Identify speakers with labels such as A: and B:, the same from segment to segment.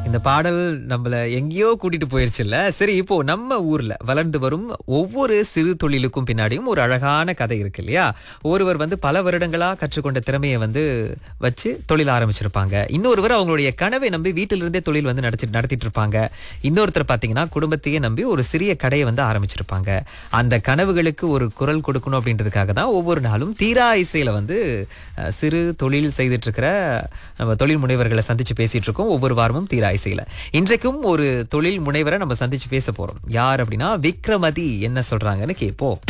A: இந்த பாடல் நம்மள எங்கேயோ கூட்டிட்டு போயிருச்சுல்ல சரி இப்போ நம்ம ஊர்ல வளர்ந்து வரும் ஒவ்வொரு சிறு தொழிலுக்கும் பின்னாடியும் ஒரு அழகான கதை இருக்கு இல்லையா ஒருவர் வந்து பல வருடங்களா கற்றுக்கொண்ட திறமையை வந்து வச்சு தொழில் ஆரம்பிச்சிருப்பாங்க இன்னொருவர் அவங்களுடைய கனவை நம்பி வீட்டிலிருந்தே தொழில் வந்து நடத்தி நடத்திட்டு இருப்பாங்க இன்னொருத்தர் பாத்தீங்கன்னா குடும்பத்தையே நம்பி ஒரு சிறிய கடையை வந்து ஆரம்பிச்சிருப்பாங்க அந்த கனவுகளுக்கு ஒரு குரல் கொடுக்கணும் அப்படின்றதுக்காக தான் ஒவ்வொரு நாளும் தீரா இசையில வந்து அஹ், சிறு தொழில் செய்துட்டு இருக்கிற நம்ம தொழில் முனைவர்களை சந்திச்சு பேசிட்டு இருக்கோம் ஒவ்வொரு வாரமும் தீரா இசையில இன்றைக்கும் ஒரு தொழில் முனைவரை நம்ம சந்திச்சு பேச போறோம் யார் அப்படின்னா விக்ரமதி என்ன சொல்றாங்கன்னு கேட்போம்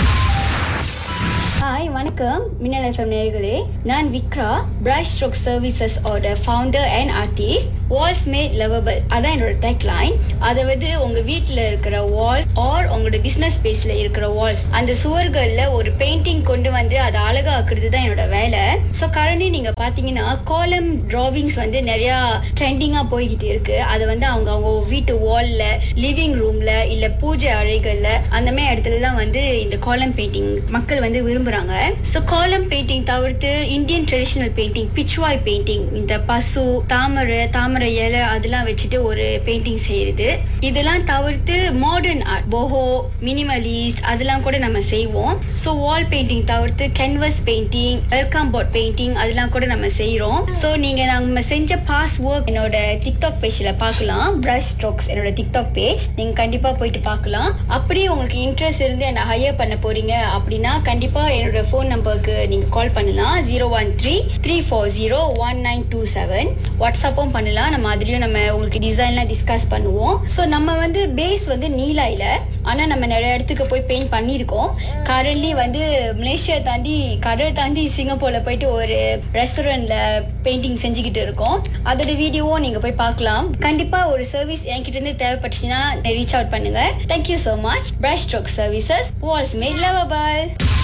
B: ஹாய் வணக்கம் மின்னல் எஃப்எம் நேர்களே நான் விக்ரா பிரஷ் ஸ்ட்ரோக் சர்வீசஸ் ஓட founder and artist walls made lovable அதான் என்னோட டெக் லைன் அதை வந்து உங்க வீட்டில் இருக்கிற வால்ஸ் ஆர் உங்களோட பிசினஸ் ஸ்பேஸ்ல இருக்கிற வால்ஸ் அந்த சுவர்கள்ல ஒரு பெயிண்டிங் கொண்டு வந்து அதை அழகாக்குறது தான் என்னோட வேலை ஸோ கரண்ட்லி நீங்க பாத்தீங்கன்னா காலம் டிராவிங்ஸ் வந்து நிறைய ட்ரெண்டிங்கா போய்கிட்டு இருக்கு அதை வந்து அவங்க அவங்க வீட்டு வால்ல லிவிங் ரூம்ல இல்ல பூஜை அறைகள்ல அந்த மாதிரி இடத்துல தான் வந்து இந்த காலம் பெயிண்டிங் மக்கள் வந்து விரும்புறாங்க ஸோ காலம் பெயிண்டிங் தவிர்த்து Indian traditional painting Pichwai painting இந்த பசு தாமரை தாமரை இலை அதெல்லாம் வச்சுட்டு ஒரு பெயிண்டிங் செய்யறது இதெல்லாம் தவிர்த்து மாடர்ன் ஆர்ட் போஹோ மினிமலிஸ்ட் அதெல்லாம் கூட நம்ம செய்வோம் ஸோ வால் பெயிண்டிங் தவிர்த்து canvas painting welcome board painting அதெல்லாம் கூட நம்ம செய்றோம் ஸோ நீங்க நம்ம செஞ்ச பாஸ் ஒர்க் என்னோட டிக்டாக் பேஜ்ல பார்க்கலாம் பிரஷ் ஸ்ட்ரோக்ஸ் என்னோட டிக்டாக் பேஜ் நீங்க கண்டிப்பா போயிட்டு பார்க்கலாம் அப்படியே உங்களுக்கு இன்ட்ரெஸ்ட் இருந்து என்ன ஹையர் பண்ண போறீங்க அப்படின்னா கண்டிப்பா என்னோட ஃபோன் நம்பருக்கு நீங்க கால் பண்ணலாம் zero one three three four zero one nine two seven வாட்ஸ்அப்பும் பண்ணலாம் நம்ம அதுலயும் நம்ம உங்களுக்கு டிசைன்லாம் டிஸ்கஸ் பண்ணுவோம் ஸோ நம்ம வந்து பேஸ் வந்து நீலாயில ஆனா நம்ம நிறைய இடத்துக்கு போய் பெயிண்ட் பண்ணியிருக்கோம் கரண்ட்லி வந்து மலேசியா தாண்டி கடல் தாண்டி சிங்கப்பூர்ல போயிட்டு ஒரு ரெஸ்டாரண்ட்ல பெயிண்டிங் செஞ்சுக்கிட்டு இருக்கோம் அதோட வீடியோவும் நீங்க போய் பார்க்கலாம் கண்டிப்பா ஒரு சர்வீஸ் என்கிட்ட இருந்து தேவைப்பட்டுச்சுன்னா ரீச் அவுட் பண்ணுங்க thank you so much brush stroke services walls made lovable